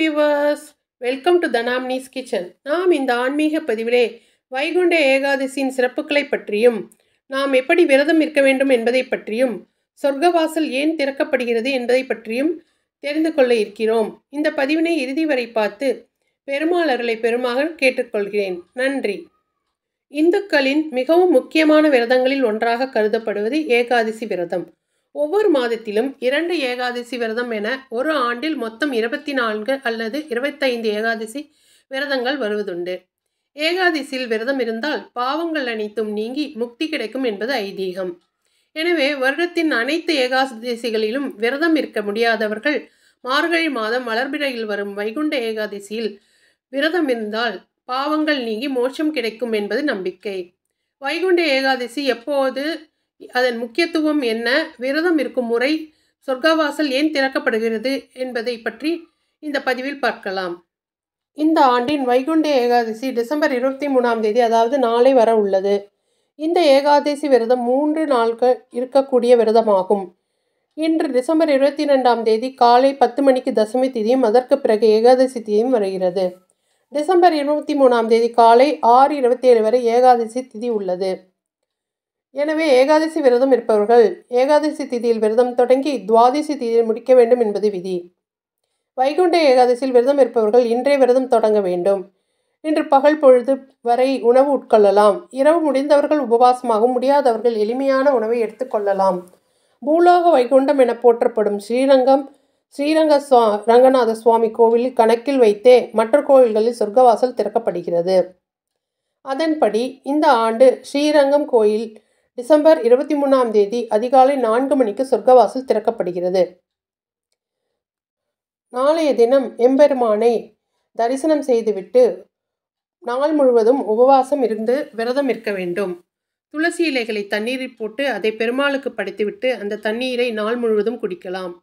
viewers welcome to தனாம்னிஸ் kitchen நாம் இந்த ஆன்மீக பதிவிலே வைகுண்ட ஏகாதசியின் சிறப்புகளை பற்றியும் நாம் எப்படி விரதம் இருக்க வேண்டும் என்பதை பற்றியும் சொர்க்கவாசல் ஏன் திறக்கப்படுகிறது என்பதை பற்றியும் தெரிந்து கொள்ள இருக்கிறோம் இந்த பதிவினை இறுதி வரை பார்த்து பெருமாள் அருளை பெருமாக கேட்டுக்கொள்கிறேன் நன்றி இந்துக்களின் மிகவும் முக்கியமான விரதங்களில் ஒன்றாக கருதப்படுவது ஏகாதசி விரதம் ஒவ்வொரு மாதத்திலும் இரண்டு ஏகாதசி விரதம் என ஒரு ஆண்டில் மொத்தம் இருபத்தி நான்கு அல்லது இருபத்தைந்து ஏகாதசி விரதங்கள் வருவதுண்டு ஏகாதசியில் விரதம் இருந்தால் பாவங்கள் அனைத்தும் நீங்கி முக்தி கிடைக்கும் என்பது ஐதீகம் எனவே வருடத்தின் அனைத்து ஏகாதசிகளிலும் விரதம் இருக்க முடியாதவர்கள் மார்கழி மாதம் வளர்பிறையில் வரும் வைகுண்ட ஏகாதசியில் விரதம் இருந்தால் பாவங்கள் நீங்கி மோட்சம் கிடைக்கும் என்பது நம்பிக்கை வைகுண்ட ஏகாதசி எப்போது அதன் முக்கியத்துவம் என்ன விரதம் இருக்கும் முறை சொர்க்கவாசல் ஏன் திறக்கப்படுகிறது என்பதை பற்றி இந்த பதிவில் பார்க்கலாம் இந்த ஆண்டின் வைகுண்ட ஏகாதசி டிசம்பர் இருபத்தி மூணாம் தேதி அதாவது நாளை வர உள்ளது இந்த ஏகாதசி விரதம் மூன்று நாட்கள் இருக்கக்கூடிய விரதமாகும் இன்று டிசம்பர் இருபத்தி ரெண்டாம் தேதி காலை பத்து மணிக்கு தசமி திதியும் அதற்கு பிறகு ஏகாதசி திதியும் வருகிறது டிசம்பர் இருபத்தி மூணாம் தேதி காலை ஆறு இருபத்தி ஏழு வரை ஏகாதசி திதி உள்ளது எனவே ஏகாதசி விரதம் இருப்பவர்கள் ஏகாதசி திதியில் விரதம் தொடங்கி துவாதசி திதியில் முடிக்க வேண்டும் என்பது விதி வைகுண்ட ஏகாதசியில் விரதம் இருப்பவர்கள் இன்றைய விரதம் தொடங்க வேண்டும் இன்று பகல் பொழுது வரை உணவு உட்கொள்ளலாம் இரவு முடிந்தவர்கள் உபவாசமாகவும் முடியாதவர்கள் எளிமையான உணவை எடுத்துக்கொள்ளலாம் பூலோக வைகுண்டம் என போற்றப்படும் ஸ்ரீரங்கம் ஸ்ரீரங்க சுவா ரங்கநாத சுவாமி கோவிலில் கணக்கில் வைத்தே மற்ற கோவில்களில் சொர்க்கவாசல் திறக்கப்படுகிறது அதன்படி இந்த ஆண்டு ஸ்ரீரங்கம் கோயில் டிசம்பர் இருபத்தி மூணாம் தேதி அதிகாலை நான்கு மணிக்கு சொர்க்கவாசல் திறக்கப்படுகிறது நாளைய தினம் எம்பெருமானை தரிசனம் செய்துவிட்டு நாள் முழுவதும் உபவாசம் இருந்து விரதம் இருக்க வேண்டும் துளசி இலைகளை தண்ணீரில் போட்டு அதை பெருமாளுக்கு படைத்துவிட்டு அந்த தண்ணீரை நாள் முழுவதும் குடிக்கலாம்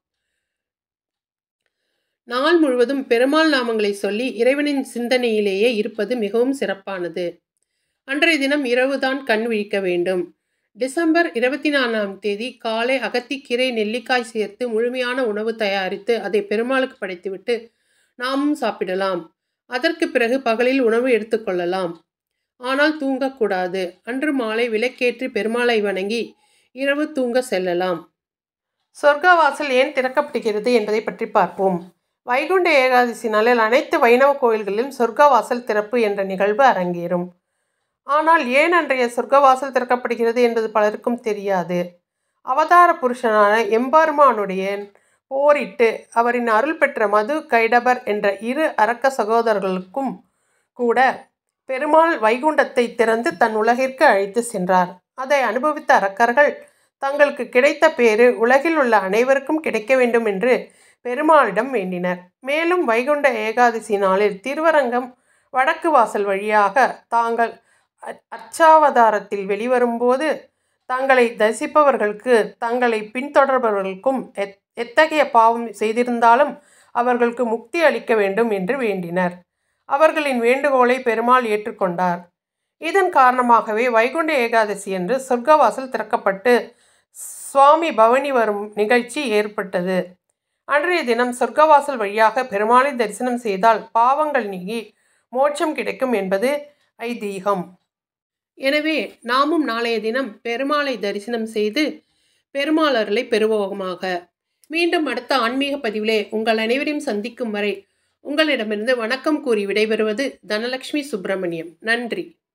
நாள் முழுவதும் பெருமாள் நாமங்களை சொல்லி இறைவனின் சிந்தனையிலேயே இருப்பது மிகவும் சிறப்பானது அன்றைய தினம் இரவுதான் கண் விழிக்க வேண்டும் டிசம்பர் இருபத்தி நாலாம் தேதி காலை அகத்திக்கீரை நெல்லிக்காய் சேர்த்து முழுமையான உணவு தயாரித்து அதை பெருமாளுக்கு படைத்துவிட்டு நாமும் சாப்பிடலாம் அதற்கு பிறகு பகலில் உணவு எடுத்துக்கொள்ளலாம் ஆனால் தூங்கக்கூடாது அன்று மாலை விளக்கேற்றி பெருமாளை வணங்கி இரவு தூங்க செல்லலாம் சொர்க்கவாசல் ஏன் திறக்கப்படுகிறது என்பதை பற்றி பார்ப்போம் வைகுண்ட ஏகாதசி நாளில் அனைத்து வைணவ கோயில்களிலும் சொர்க்கவாசல் திறப்பு என்ற நிகழ்வு அரங்கேறும் ஆனால் ஏன் அன்றைய சொர்க்கவாசல் திறக்கப்படுகிறது என்பது பலருக்கும் தெரியாது அவதார புருஷனான எம்பெருமானுடைய போரிட்டு அவரின் அருள் பெற்ற மது கைடபர் என்ற இரு அரக்க சகோதரர்களுக்கும் கூட பெருமாள் வைகுண்டத்தை திறந்து தன் உலகிற்கு அழைத்து சென்றார் அதை அனுபவித்த அரக்கர்கள் தங்களுக்கு கிடைத்த பேறு உலகில் உள்ள அனைவருக்கும் கிடைக்க வேண்டும் என்று பெருமாளிடம் வேண்டினர் மேலும் வைகுண்ட ஏகாதசி நாளில் திருவரங்கம் வடக்கு வாசல் வழியாக தாங்கள் அச்சாவதாரத்தில் வெளிவரும்போது தங்களை தரிசிப்பவர்களுக்கு தங்களை பின்தொடர்பவர்களுக்கும் எத் எத்தகைய பாவம் செய்திருந்தாலும் அவர்களுக்கு முக்தி அளிக்க வேண்டும் என்று வேண்டினர் அவர்களின் வேண்டுகோளை பெருமாள் ஏற்றுக்கொண்டார் இதன் காரணமாகவே வைகுண்ட ஏகாதசி என்று சொர்க்கவாசல் திறக்கப்பட்டு சுவாமி பவனி வரும் நிகழ்ச்சி ஏற்பட்டது அன்றைய தினம் சொர்க்கவாசல் வழியாக பெருமாளை தரிசனம் செய்தால் பாவங்கள் நீங்கி மோட்சம் கிடைக்கும் என்பது ஐதீகம் எனவே நாமும் நாளைய தினம் பெருமாளை தரிசனம் செய்து பெருமாளர்களை பெறுவோமாக மீண்டும் அடுத்த ஆன்மீக பதிவிலே உங்கள் அனைவரையும் சந்திக்கும் வரை உங்களிடமிருந்து வணக்கம் கூறி விடைபெறுவது தனலட்சுமி சுப்பிரமணியம் நன்றி